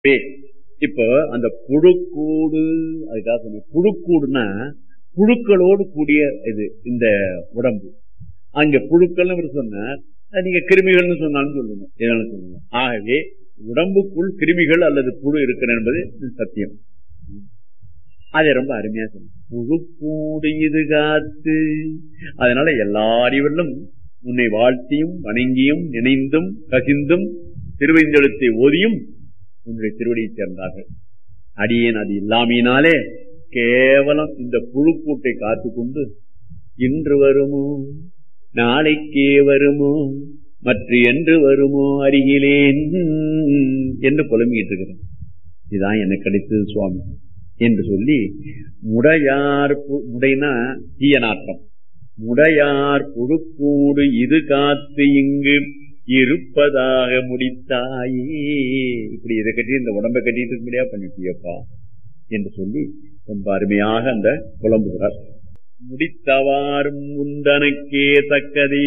இப்போ அந்த புழுக்கூடு அதுக்காக சொன்ன புழுக்கூடுனா புழுக்களோடு கூடிய இது இந்த உடம்பு அங்க புழுக்கள்னு இவர் சொன்னார் அது நீங்க கிருமிகள்னு சொன்னாலும் சொல்லுங்க எதனாலும் சொல்லுங்க ஆகவே உடம்புக்குள் கிருமிகள் அல்லது புழு இருக்கிற என்பது சத்தியம் அதை ரொம்ப அருமையா சொன்ன புழுக்கூடு இது காத்து அதனால எல்லா அறிவிலும் உன்னை வாழ்த்தியும் வணங்கியும் நினைந்தும் கசிந்தும் திருவைந்தெழுத்தை ஓதியும் உன்னுடைய திருவடியை சேர்ந்தார்கள் அடியேன் அது இல்லாமையினாலே கேவலம் இந்த புழுக்கூட்டை காத்து கொண்டு இன்று வருமோ நாளைக்கே வருமோ மற்ற என்று வருமோ அருகிலேன் என்று புலம்பிக்கிட்டு இருக்கிறேன் இதுதான் எனக்கு கிடைத்தது சுவாமி என்று சொல்லி முடையார் முடைனா தீய நாட்டம் முடையார் புழுக்கூடு இது காத்து இங்கு இருப்பதாக முடித்தாயே இப்படி இதை கட்டி இந்த உடம்பை கட்டிட்டு முடியா பண்ணிட்டியப்பா என்று சொல்லி ரொம்ப அருமையாக அந்த புலம்புகிறார் முடித்தவாறும் உண்டனக்கே தக்கதே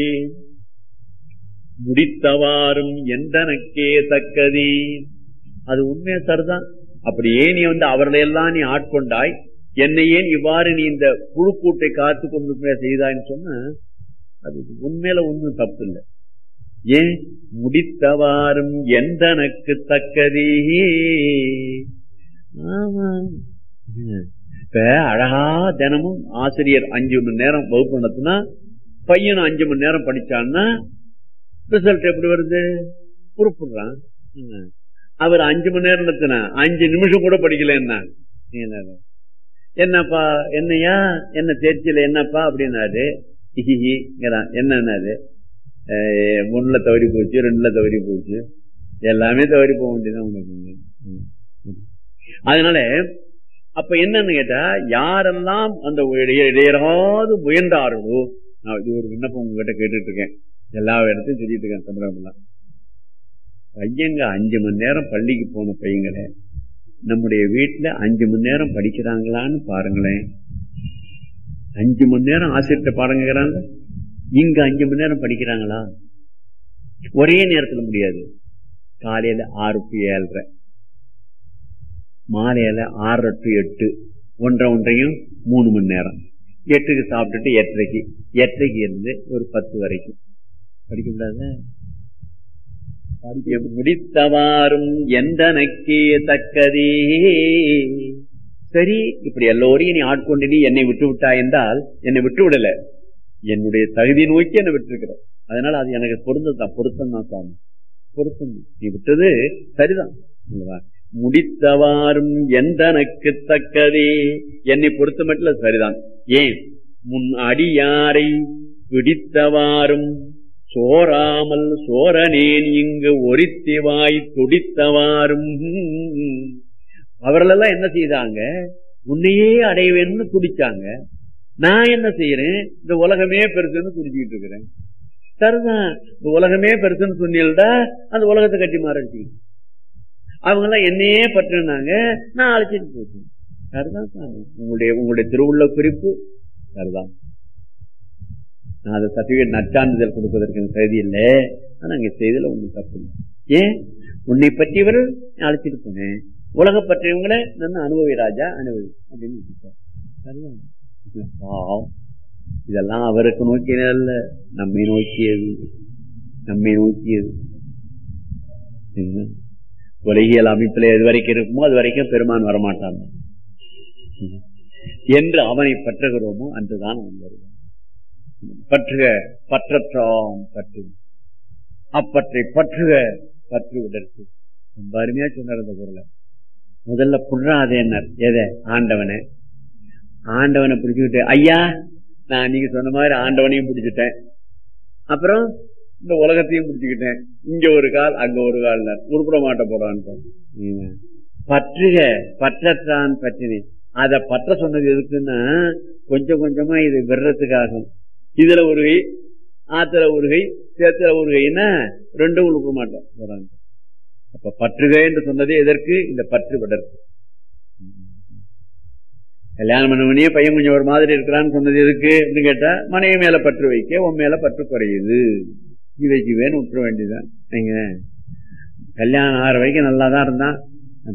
முடித்தவாறும் எந்தனக்கே தக்கதே அது உண்மையா சரிதான் அப்படியே நீ வந்து அவர்களையெல்லாம் நீ ஆட்கொண்டாய் என்னை ஏன் இவ்வாறு நீ இந்த புழுக்கூட்டை காத்து கொண்டு செய்தாய்ன்னு சொன்ன அது உண்மையில ஒன்றும் தப்பு இல்லை ஏன் முடித்தவாறும் எந்தனக்கு தக்கதே ஆமா இப்ப அழகா தினமும் ஆசிரியர் அஞ்சு மணி நேரம் வகுப்பு நடத்தினா பையனும் அஞ்சு மணி நேரம் படிச்சான்னா ரிசல்ட் எப்படி வருது குறிப்பிடுறான் அவர் அஞ்சு மணி நேரம் நடத்தினா அஞ்சு நிமிஷம் கூட படிக்கல என்ன என்னப்பா என்னையா என்ன தேர்ச்சியில என்னப்பா அப்படின்னாரு என்னன்னாரு ஒண்ணுல தவறி போச்சு ரெண்டுல தவறி போச்சு எல்லாமே தவறி போக வேண்டியதான் உனக்கு அதனால அப்ப என்னன்னு கேட்டா யாரெல்லாம் அந்த இடையராது முயன்றார்களோ நான் இது ஒரு விண்ணப்பம் உங்ககிட்ட கேட்டுட்டு இருக்கேன் எல்லா இடத்தையும் சொல்லிட்டு இருக்கேன் தமிழகம்லாம் பையங்க அஞ்சு மணி நேரம் பள்ளிக்கு போன பையங்களே நம்முடைய வீட்டுல அஞ்சு மணி நேரம் படிக்கிறாங்களான்னு பாருங்களேன் அஞ்சு மணி நேரம் ஆசிரியர்கிட்ட பாடங்கிறாங்க இங்க அஞ்சு மணி நேரம் படிக்கிறாங்களா ஒரே நேரத்துல முடியாது காலையில ஆறு டு ஏழரை மாலையில ஆறு டு எட்டு ஒன்றரை ஒன்றையும் மூணு மணி நேரம் எட்டுக்கு சாப்பிட்டுட்டு எட்டரைக்கு எட்டரைக்கு இருந்து ஒரு பத்து வரைக்கும் படிக்க கூடாது முடித்தவாறும் எந்தனக்கே தக்கதே சரி இப்படி எல்லோரையும் நீ ஆட்கொண்டு நீ என்னை விட்டு விட்டா என்றால் என்னை விட்டு விடல என்னுடைய தகுதி நோக்கி என்னை விட்டுருக்கிற அதனால அது எனக்கு பொருந்ததான் பொருத்தம் தான் சாமி பொருத்தம் நீ விட்டது சரிதான் முடித்தவாறும் எந்தனக்கு தக்கதே என்னை பொறுத்த மட்டும் சரிதான் ஏன் முன் அடியாரை பிடித்தவாறும் சோராமல் சோரனேன் இங்கு ஒரித்திவாய் துடித்தவாறும் அவர்களெல்லாம் என்ன செய்தாங்க உன்னையே அடைவேன்னு துடிச்சாங்க நான் என்ன செய்யறேன் இந்த உலகமே பெருசுன்னு துடிச்சுக்கிட்டு இருக்கிறேன் சரிதான் இந்த உலகமே பெருசுன்னு சொன்னீங்கடா அந்த உலகத்தை கட்டி மாறிச்சு அவங்க எல்லாம் என்னையே பற்றினாங்க நான் அழைச்சிட்டு போச்சேன் சரிதான் சாமி உங்களுடைய உங்களுடைய திருவுள்ள குறிப்பு சரிதான் நான் அதை சர்டிபிகேட் நச்சான்றிதழ் கொடுப்பதற்கு தகுதி இல்லை ஆனா அங்க செய்தல ஒன்றும் தப்பு இல்லை ஏன் உன்னை பற்றியவர் அழைச்சிட்டு போனேன் உலக பற்றியவங்களை நான் அனுபவி ராஜா அனுபவி அப்படின்னு சரிதான் இதெல்லாம் அவருக்கு நோக்கியதல்ல நம்மை நோக்கியது நம்மை நோக்கியது உலகியல் அமைப்பில் எது வரைக்கும் இருக்குமோ அது வரைக்கும் பெருமான் வரமாட்டாங்க என்று அவனை பற்றுகிறோமோ அன்றுதான் அவன் வருவான் பற்றுக பற்றற்றாம் பற்று அப்பற்றை பற்றுக பற்று உடற்கு ரொம்ப அருமையா சொன்னார் அந்த பொருளை முதல்ல புடுறாதேனர் எதை ஆண்டவனை ஆண்டவனை பிடிச்சுக்கிட்டு ஐயா நான் நீங்க சொன்ன மாதிரி ஆண்டவனையும் பிடிச்சிட்டேன் அப்புறம் இந்த உலகத்தையும் பிடிச்சுக்கிட்டேன் இங்க ஒரு கால் அங்க ஒரு கால் உருப்பிட மாட்ட போறான்னு பற்றுக பற்றத்தான் பற்றினேன் அத பற்ற சொன்னது எதுக்குன்னா கொஞ்சம் கொஞ்சமா இது விடுறதுக்காகும் இதுல ஒரு கை ஆத்துல ஒரு கை சேத்துல ஒரு கைன்னா ரெண்டும் உழுப்ப மாட்டோம் போறாங்க அப்ப பற்றுக என்று சொன்னதே எதற்கு இந்த பற்று விடற்கு கல்யாணம் பண்ணவனே பையன் கொஞ்சம் ஒரு மாதிரி இருக்கிறான்னு சொன்னது எதுக்கு அப்படின்னு கேட்டா மனைவி மேல பற்று வைக்க உன் மேல பற்று குறையுது இவைக்கு வேணும் விட்டுற வேண்டியதான் நீங்க கல்யாணம் ஆகிற வரைக்கும் நல்லா தான் இருந்தான்